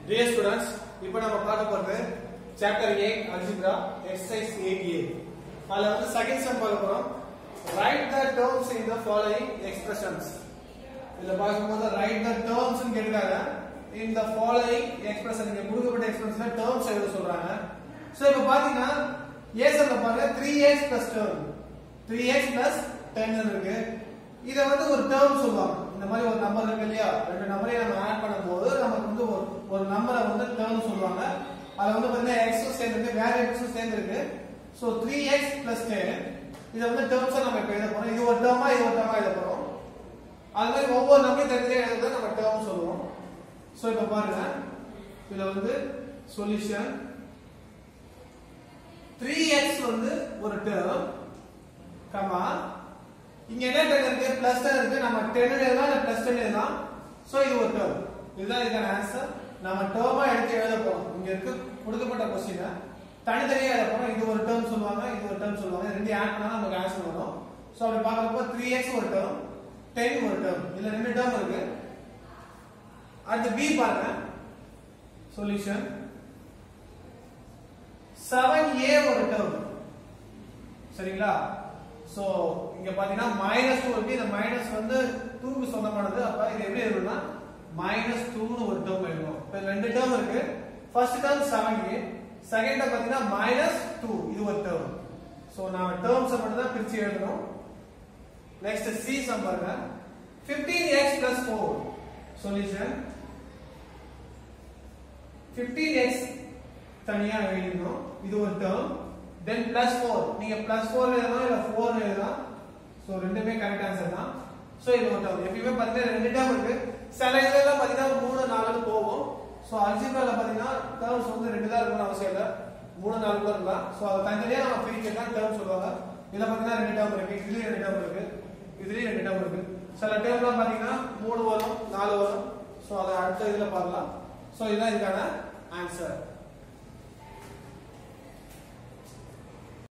Dear students, இப்போ நம்ம பார்க்க போறது chapter 8 algebra exercise 8a. அதுல வந்து செகண்ட் சம் பார்க்க போறோம். Write the terms in the following expressions. இதுல பார்க்கும்போது write the terms னு கேக்குறாங்க. In the following expression இங்க கொடுக்கப்பட்ட expressன்ல terms எழுத சொல்றாங்க. சோ இப்போ பாத்தீங்கன்னா a சம்ல பாருங்க 3x plus term 3x plus 10 இருக்கு. இத வந்து ஒரு டேர்ம் சொல்லுவாங்க இந்த மாதிரி ஒரு நம்பர் இருக்கு இல்லையா ரெண்டு நம்பரையும் நம்ம ஆட் பண்ணும்போது நமக்கு வந்து ஒரு ஒரு நம்பரை வந்து டேர்ம் சொல்லுவாங்க அது வந்து பாத்தீங்கன்னா எக்ஸும் சேர்ந்து இருக்கு வேற எக்ஸும் சேர்ந்து இருக்கு so three X plus ten இதை வந்து டேர்ம்ஸா நம்ம இப்போ எழுத போறோம் இது ஒரு டேர்மா இது ஒரு டேர்மா எழுத போறோம் அது மாதிரி ஒவ்வொரு நம்பரையும் தனித்தனியாக எழுத நம்ம டேர்ம் சொல்லுவோம் ஸோ இப்போ பாருங்க இதுல வந்து சொல்யூஷன் த்ரீ எக்ஸ் வந்து ஒரு டேர்ம் கமா இங்க என்ன டென் இருக்கு பிளஸ் டென் இருக்கு நம்ம டென் எழுதலாம் இல்ல பிளஸ் டென் எழுதலாம் சோ இது ஒரு டேர்ம் இதுதான் இதுக்கான ஆன்சர் நம்ம டேர்மா எடுத்து எழுத போறோம் இங்க இருக்கு கொடுக்கப்பட்ட கொஸ்டினை தனித்தனியா எழுத போறோம் இது ஒரு டேர்ம் சொல்லுவாங்க இது ஒரு டேர்ம் சொல்லுவாங்க ரெண்டு ஆட் பண்ணா நமக்கு ஆன்சர் வரும் சோ அப்படி பார்க்கறப்போ த்ரீ எக்ஸ் ஒரு டேர்ம் டென் ஒரு டேர்ம் இதுல ரெண்டு டேர்ம் இருக்கு அடுத்து பி பாருங்க சொல்யூஷன் செவன் ஏ ஒரு டேர்ம் சரிங்களா சோ இங்க பாத்தீங்கன்னா மைனஸ் டூ இருக்கு இந்த மைனஸ் வந்து டூக்கு சொந்தமானது அப்ப இது எப்படி எழுதணும்னா மைனஸ் டூன்னு ஒரு டேர்ம் எழுதணும் இப்ப ரெண்டு டேர்ம் இருக்கு first term seven A second பாத்தீங்கன்னா மைனஸ் டூ இது ஒரு டேர்ம் சோ நாம டேர்ம்ஸ் மட்டும் தான் பிரிச்சு எழுதணும் நெக்ஸ்ட் சி சம் பாருங்க 15x plus 4 சொல்யூஷன் 15x தனியா எழுதணும் இது ஒரு டேர்ம் தென் பிளஸ் ஃபோர் நீங்க பிளஸ் ஃபோர் எழுதலாம் இல்ல ஃபோர் எழுதலாம் ஸோ ரெண்டுமே கரெக்ட் ஆன்சர் தான் ஸோ இது ஒரு டேர்ம் எப்பயுமே பார்த்தீங்கன்னா ரெண்டு டேர்ம் இருக்கு சில இதெல்லாம் பார்த்தீங்கன்னா மூணு நாலு போகும் ஸோ அல்ஜிப்ரால பார்த்தீங்கன்னா டேர்ம்ஸ் வந்து ரெண்டு தான் இருக்கணும்னு அவசியம் இல்லை மூணு நாலு கூட இருக்கலாம் ஸோ அதை தனித்தனியாக நம்ம பிரிக்க தான் டேர்ம் சொல்லுவாங்க இதில் பார்த்தீங்கன்னா ரெண்டு டேர்ம் இருக்கு இதுலயும் ரெண்டு டேர்ம் இருக்கு இதுலயும் ரெண்டு டேர்ம் இருக்கு சில டேர்ம்லாம் பார்த்தீங்கன்னா மூணு வரும் நாலு வரும் ஸோ அதை அடுத்த இதில் பார்க்கலாம் ஸோ இதுதான் இதுக்கான ஆன்சர்